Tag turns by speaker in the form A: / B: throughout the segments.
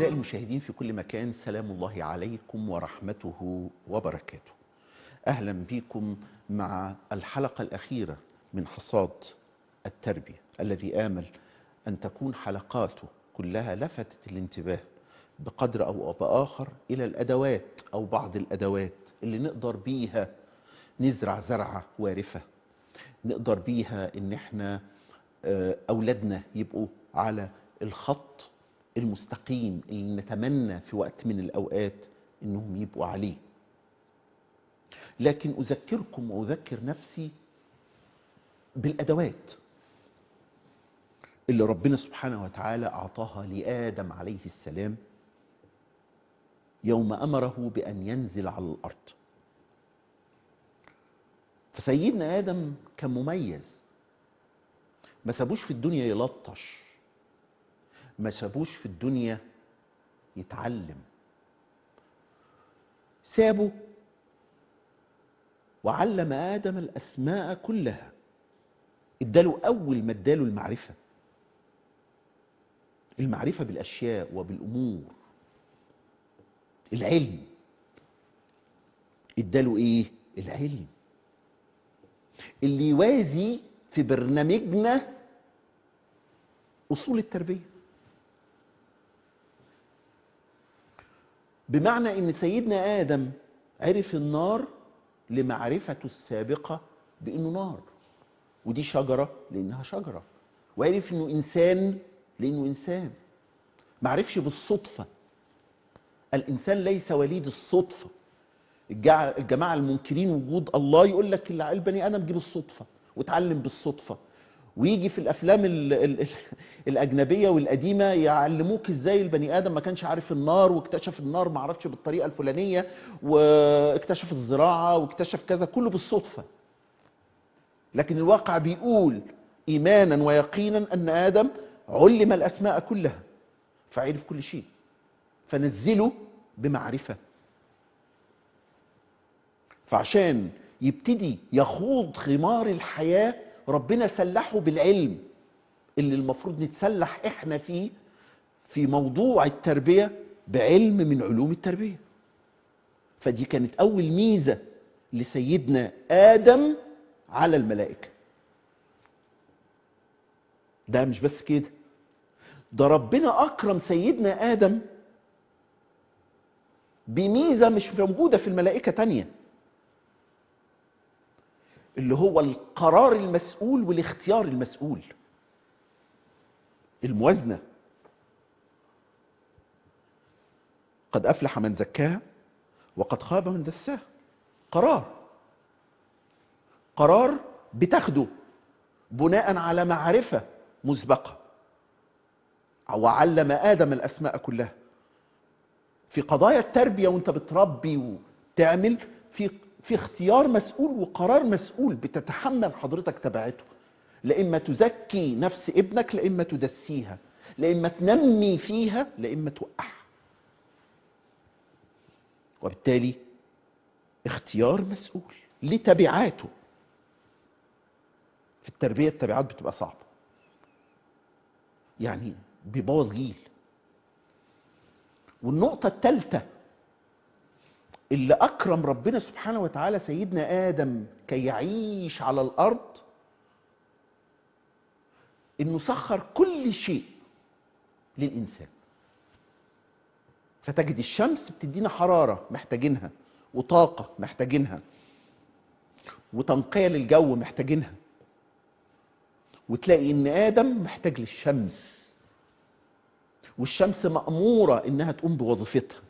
A: أعزائي المشاهدين في كل مكان سلام الله عليكم ورحمته وبركاته أهلا بكم مع الحلقة الأخيرة من حصاد التربية الذي آمل أن تكون حلقاته كلها لفتت الانتباه بقدر أو بآخر إلى الأدوات أو بعض الأدوات اللي نقدر بيها نزرع زرعة وارفة نقدر بيها إن احنا آه، أولادنا يبقوا على الخط المستقيم اللي نتمنى في وقت من الأوقات إنهم يبقوا عليه لكن أذكركم وأذكر نفسي بالأدوات اللي ربنا سبحانه وتعالى أعطاها لآدم عليه السلام يوم أمره بأن ينزل على الأرض فسيدنا آدم كان مميز ما سابوش في الدنيا يلطش ما سابوش في الدنيا يتعلم سابه وعلم آدم الأسماء كلها اداله أول ما اداله المعرفة المعرفة بالأشياء وبالأمور العلم اداله ايه العلم اللي يوازي في برنامجنا اصول التربيه بمعنى ان سيدنا ادم عرف النار لمعرفته السابقه بانه نار ودي شجره لانها شجره وعرف انه انسان لانه انسان ما عرفش بالصدفه الانسان ليس وليد الصدفه الجع- الجماعه المنكرين وجود الله يقول لك اللي البني ادم جه بالصدفه واتعلم بالصدفه ويجي في الافلام ال ال ال الاجنبيه والقديمه يعلموك ازاي البني ادم ما كانش عارف النار واكتشف النار ما عرفش بالطريقه الفلانيه واكتشف الزراعه واكتشف كذا كله بالصدفه لكن الواقع بيقول ايمانا ويقينا ان ادم علم الاسماء كلها فعرف كل شيء فنزله بمعرفه فعشان يبتدي يخوض خمار الحياة ربنا سلحه بالعلم اللي المفروض نتسلح احنا فيه في موضوع التربية بعلم من علوم التربية فدي كانت أول ميزة لسيدنا آدم على الملائكة ده مش بس كده ده ربنا أكرم سيدنا آدم بميزة مش موجودة في الملائكة تانية اللي هو القرار المسؤول والاختيار المسؤول الموازنة قد أفلح من زكاها وقد خاب من دساها قرار قرار بتاخده بناء على معرفة مسبقة وعلم آدم الأسماء كلها في قضايا التربية وانت بتربي وتعمل في في اختيار مسؤول وقرار مسؤول بتتحمل حضرتك تبعته لا اما تزكي نفس ابنك لا اما تدسيها لا اما تنمي فيها لا اما توقعها وبالتالي اختيار مسؤول لتبعاته في التربية التبعات بتبقى صعبة يعني بيبوظ جيل والنقطة الثالثة اللي أكرم ربنا سبحانه وتعالى سيدنا آدم كي يعيش على الأرض إنه سخر كل شيء للإنسان فتجد الشمس بتدينا حرارة محتاجينها وطاقة محتاجينها وتنقية للجو محتاجينها وتلاقي إن آدم محتاج للشمس والشمس مأمورة إنها تقوم بوظيفتها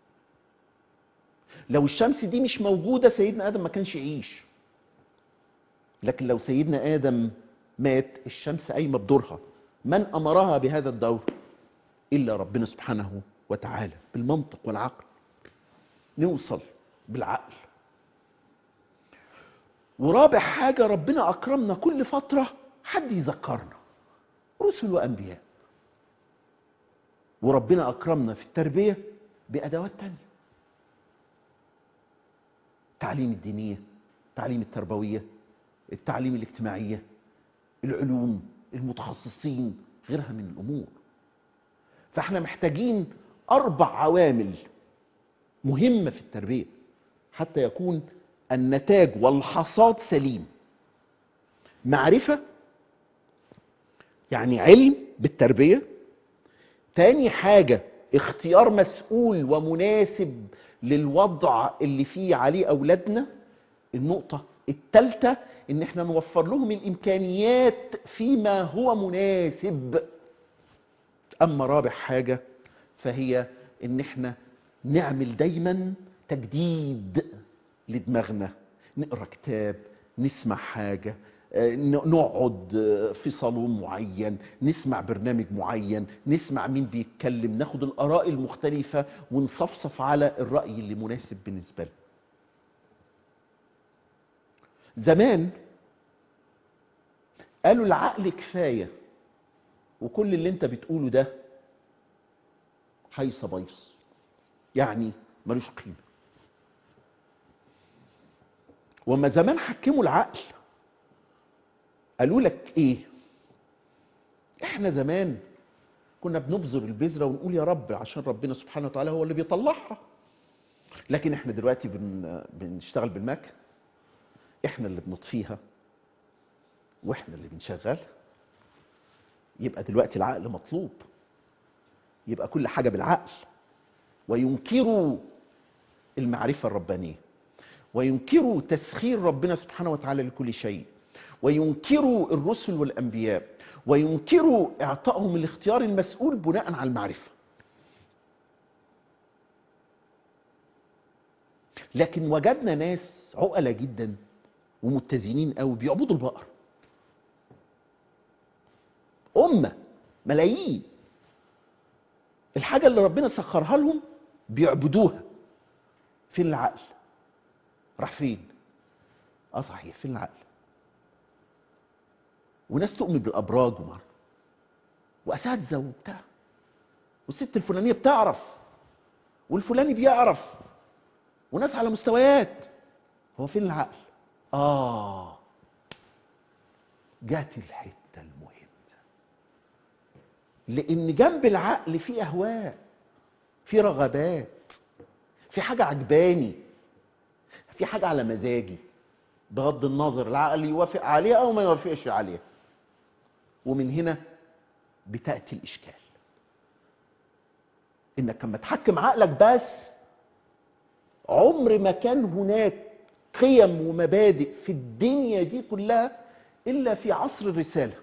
A: لو الشمس دي مش موجودة سيدنا آدم ما كانش يعيش لكن لو سيدنا آدم مات الشمس قايمة بدورها من أمرها بهذا الدور إلا ربنا سبحانه وتعالى بالمنطق والعقل نوصل بالعقل ورابع حاجة ربنا أكرمنا كل فترة حد يذكرنا رسل وأنبياء وربنا أكرمنا في التربية بأدوات تانية التعليم الدينية التعليم التربوية التعليم الاجتماعية العلوم المتخصصين غيرها من الأمور فاحنا محتاجين اربع عوامل مهمه في التربيه حتى يكون النتاج والحصاد سليم معرفه يعني علم بالتربيه تاني حاجه اختيار مسؤول ومناسب للوضع اللي فيه عليه اولادنا النقطه الثالثه ان احنا نوفر لهم الامكانيات فيما هو مناسب اما رابع حاجه فهي ان احنا نعمل دايما تجديد لدماغنا نقرا كتاب نسمع حاجه آه، ن- نقعد آه، في صالون معين نسمع برنامج معين نسمع مين بيتكلم ناخد الاراء المختلفه ونصفصف على الراي اللي مناسب بالنسبه لنا زمان قالوا العقل كفايه وكل اللي انت بتقوله ده هيصه بيص يعني ملوش قيمه وما زمان حكموا العقل قالوا لك ايه احنا زمان كنا بنبذر البذره ونقول يا رب عشان ربنا سبحانه وتعالى هو اللي بيطلعها لكن احنا دلوقتي بن... بنشتغل بالمكن احنا اللي بنطفيها واحنا اللي بنشغلها يبقى دلوقتي العقل مطلوب يبقى كل حاجه بالعقل وينكروا المعرفه الربانيه وينكروا تسخير ربنا سبحانه وتعالى لكل شيء وينكروا الرسل والانبياء وينكروا اعطائهم الاختيار المسؤول بناء على المعرفه لكن وجدنا ناس عقلة جدا ومتزنين قوي بيعبدوا البقر أمة ملايين الحاجة اللي ربنا سخرها لهم بيعبدوها فين العقل راح فين اه صحيح فين العقل وناس تؤمن بالابراج ومر واساتذه وبتاع والست الفلانيه بتعرف والفلاني بيعرف وناس على مستويات هو فين العقل اه جات الحته المهمه لان جنب العقل في اهواء في رغبات في حاجه عجباني في حاجه على مزاجي بغض النظر العقل يوافق عليها او ما يوافقش عليها ومن هنا بتاتي الاشكال انك لما تحكم عقلك بس عمر ما كان هناك قيم ومبادئ في الدنيا دي كلها الا في عصر الرساله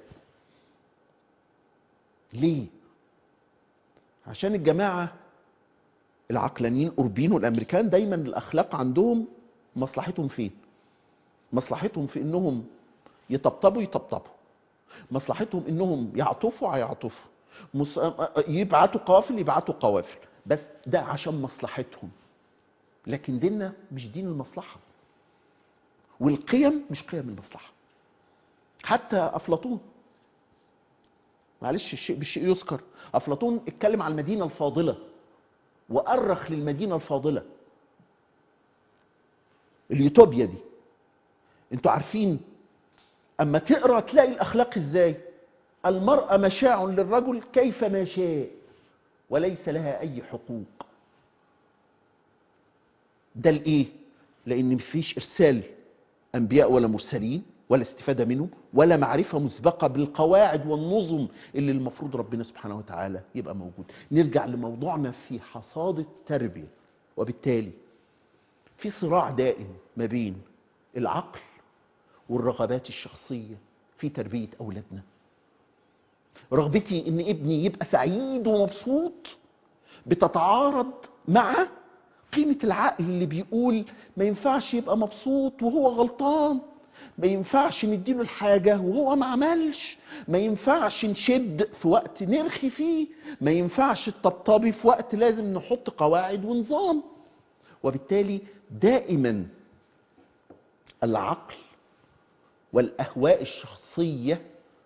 A: ليه عشان الجماعه العقلانيين الاوروبيين والامريكان دايما الاخلاق عندهم مصلحتهم فين مصلحتهم في انهم يطبطبوا يطبطبوا مصلحتهم انهم يعطفوا هيعطفوا مص... يبعتوا قوافل يبعتوا قوافل بس ده عشان مصلحتهم لكن ديننا مش دين المصلحه والقيم مش قيم المصلحه حتى افلاطون معلش الشيء بالشيء يذكر افلاطون اتكلم عن المدينه الفاضله وأرخ للمدينة الفاضلة اليوتوبيا دي انتوا عارفين اما تقرا تلاقي الاخلاق ازاي المرأة مشاع للرجل كيف ما شاء وليس لها اي حقوق ده الايه لان مفيش ارسال انبياء ولا مرسلين ولا استفاده منهم ولا معرفه مسبقه بالقواعد والنظم اللي المفروض ربنا سبحانه وتعالى يبقى موجود نرجع لموضوعنا في حصاد التربيه وبالتالي في صراع دائم ما بين العقل والرغبات الشخصيه في تربيه اولادنا رغبتي ان ابني يبقى سعيد ومبسوط بتتعارض مع قيمة العقل اللي بيقول ما ينفعش يبقى مبسوط وهو غلطان ما ينفعش نديله الحاجة وهو ما عملش ما ينفعش نشد في وقت نرخي فيه ما ينفعش الطبطبي في وقت لازم نحط قواعد ونظام وبالتالي دائما العقل والأهواء الشخصية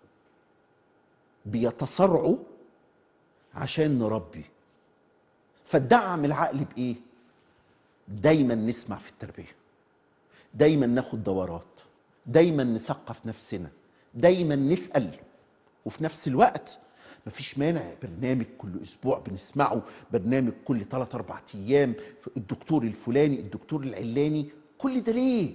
A: بيتصارعوا عشان نربي فالدعم العقل بإيه؟ دايما نسمع في التربية دايما ناخد دورات دايما نثقف نفسنا دايما نسأل وفي نفس الوقت مفيش مانع برنامج كل اسبوع بنسمعه برنامج كل 3 4 ايام الدكتور الفلاني الدكتور العلاني كل ده ليه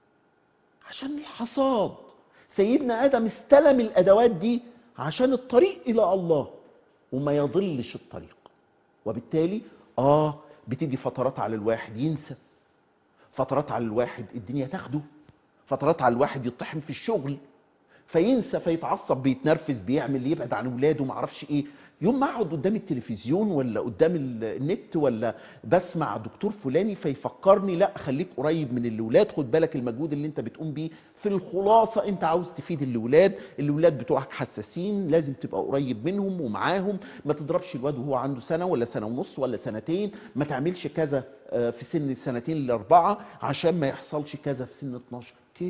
A: عشان الحصاد سيدنا ادم استلم الادوات دي عشان الطريق الى الله وما يضلش الطريق وبالتالي اه بتيجي فترات على الواحد ينسى فترات على الواحد الدنيا تاخده فترات على الواحد يطحن في الشغل فينسى فيتعصب بيتنرفز بيعمل يبعد عن ولاده ما اعرفش ايه يوم ما اقعد قدام التلفزيون ولا قدام النت ولا بسمع دكتور فلاني فيفكرني لا خليك قريب من الاولاد خد بالك المجهود اللي انت بتقوم بيه في الخلاصه انت عاوز تفيد الاولاد الاولاد بتوعك حساسين لازم تبقى قريب منهم ومعاهم ما تضربش الواد وهو عنده سنه ولا سنه ونص ولا سنتين ما تعملش كذا آه، في سن السنتين الاربعه عشان ما يحصلش كذا في سن 12 كده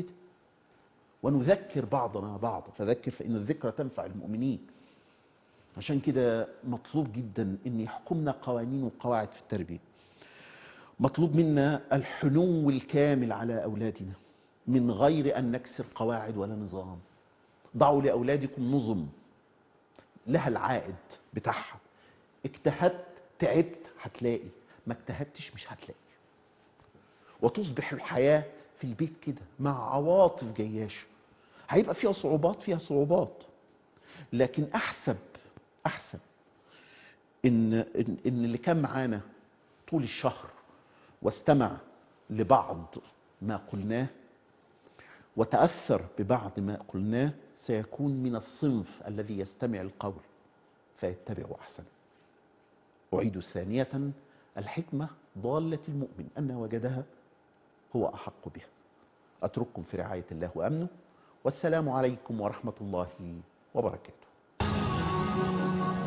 A: ونذكر بعضنا بعضا فذكر فإن الذكرى تنفع المؤمنين عشان كده مطلوب جدا ان يحكمنا قوانين وقواعد في التربيه مطلوب منا الحنو الكامل على اولادنا من غير ان نكسر قواعد ولا نظام ضعوا لاولادكم نظم لها العائد بتاعها اجتهدت تعبت هتلاقي ما اجتهدتش مش هتلاقي وتصبح الحياه في البيت كده مع عواطف جياشه هيبقى فيها صعوبات فيها صعوبات لكن احسب احسب ان ان إن اللي كان معانا طول الشهر واستمع لبعض ما قلناه وتاثر ببعض ما قلناه سيكون من الصنف الذي يستمع القول فيتبع احسنه اعيد ثانيه الحكمه ضاله المؤمن ان وجدها هو احق بها اترككم في رعايه الله وامنه والسلام عليكم ورحمه الله وبركاته